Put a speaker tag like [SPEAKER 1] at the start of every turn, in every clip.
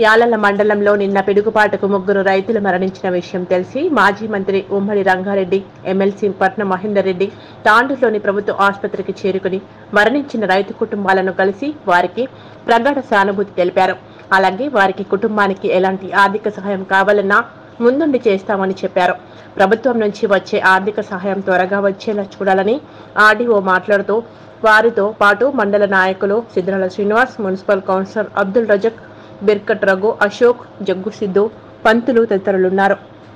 [SPEAKER 1] యాలల మండలంలో నిన్న పిడుగుపాటుకు ముగ్గురు రైతులు మరణించిన విషయం తెలిసి మాజీ మంత్రి ఉమ్మడి రంగారెడ్డి ఎమ్మెల్సీ పట్నం మహేందర్ రెడ్డి తాండూరులోని ప్రభుత్వ ఆసుపత్రికి చేరుకుని మరణించిన రైతు కుటుంబాలను కలిసి వారికి ప్రగాఢ సానుభూతి తెలిపారు అలాగే వారికి కుటుంబానికి ఎలాంటి ఆర్థిక సహాయం కావాలన్నా ముందుండి చేస్తామని చెప్పారు ప్రభుత్వం నుంచి వచ్చే ఆర్థిక సహాయం త్వరగా వచ్చేలా చూడాలని ఆర్డీఓ మాట్లాడుతూ వారితో పాటు మండల నాయకులు సిద్రాల శ్రీనివాస్ మున్సిపల్ కౌన్సిలర్ అబ్దుల్ రజక్ బిర్కట్ రఘు అశోక్ జగ్గు సిద్ధు పంతులు తదితరులున్నారు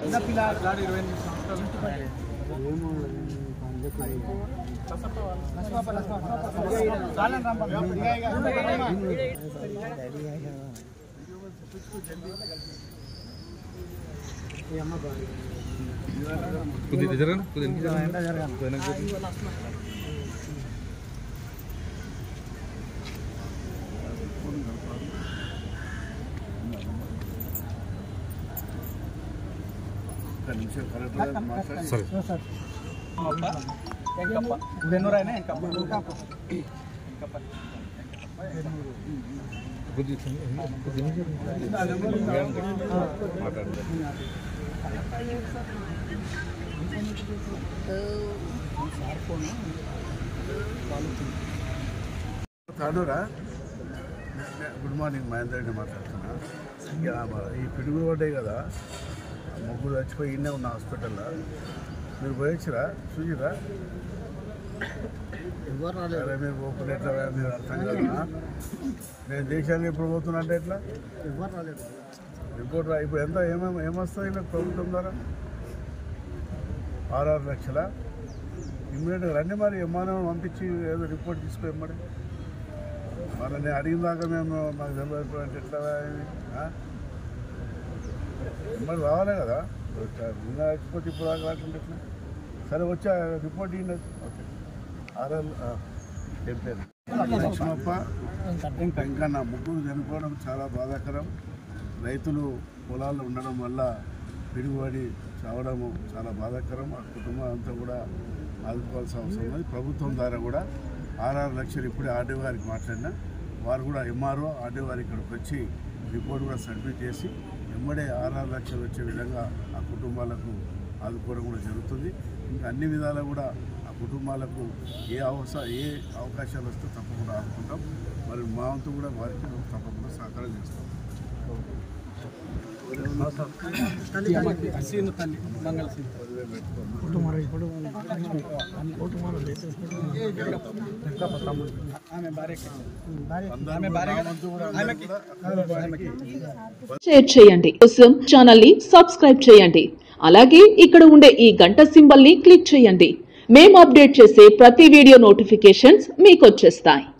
[SPEAKER 2] కొద్దిగా జరగండి కొద్దిగా వెనక్కి జరగండి. సరే కొద్దిగా కొద్దిగా మాట్లాడండి
[SPEAKER 3] తాడూరా గుడ్ మార్నింగ్ మహేందర్ రెడ్డి మాట్లాడుతున్నా ఇక మ- ఈ పిడుగులు పడ్డాయి కదా ఆ ముగ్గురు చచ్చిపోయి ఇన్నే ఉన్న హాస్పిటల్లో మీరు పోయొచ్చిరా చూసిరా అరే మీరు పోకుండా ఎట్లా మీరు అర్థం కదా నేను దేశానికి ఎప్పుడు పోతున్నా అంటే ఎట్లా రిపోర్ట్ రా ఇప్పుడు ఎంత ఏమేమి ఏమొస్తుంది మీకు ప్రభుత్వం ద్వారా ఆరు లక్షల ఇమ్మీడియట్గా రండి మరి విమానం పంపించి ఏదో రిపోర్ట్ తీసుకోమని మరి నేను అడిగిన దాకా మేము మాకు తెలియదు అంటే ఎట్లా ఇది, ఆ? మరి రావాలి కదా నిన్న వచ్చిపోతే ఇప్పుడు దాకా రాకుండా ఎట్లా సరే వచ్చా రిపోర్ట్ ఇవ్వండి ఓకే ఆర్ఎల్ ఏం పేరు లక్ష్మప్ప ఇంకా నా ముగ్గురు చనిపోవడం చాలా బాధాకరం రైతులు పొలాల్లో ఉండడం వల్ల పిడుగుబడి చావడము చాలా బాధాకరం ఆ కుటుంబం అంతా కూడా ఆదుకోవాల్సిన అవసరం ఉంది ప్రభుత్వం ద్వారా కూడా ఆర్ఆర్ లక్షలు ఇప్పుడే ఆర్డీఓ గారికి మాట్లాడినా వారు కూడా ఎంఆర్ఓ ఆర్డీఓ గారు ఇక్కడికి వచ్చి రిపోర్ట్ కూడా సబ్మిట్ చేసి ఎమ్మడే ఆర్ఆర్ లక్షలు వచ్చే విధంగా ఆ కుటుంబాలకు ఆదుకోవడం కూడా జరుగుతుంది ఇంకా అన్ని విధాలా కూడా ఆ కుటుంబాలకు ఏ అవసర ఏ అవకాశాలు వస్తే తప్పకుండా ఆదుకుంటాం మరి మా వంతు కూడా వారికి తప్పకుండా సహకారం చేస్తాం
[SPEAKER 4] షేర్ చేయండి కోసం ఛానల్ ని సబ్స్క్రైబ్ చేయండి అలాగే ఇక్కడ ఉండే ఈ గంట సింబల్ ని క్లిక్ చేయండి మేము అప్డేట్ చేసే ప్రతి వీడియో నోటిఫికేషన్స్ మీకు వచ్చేస్తాయి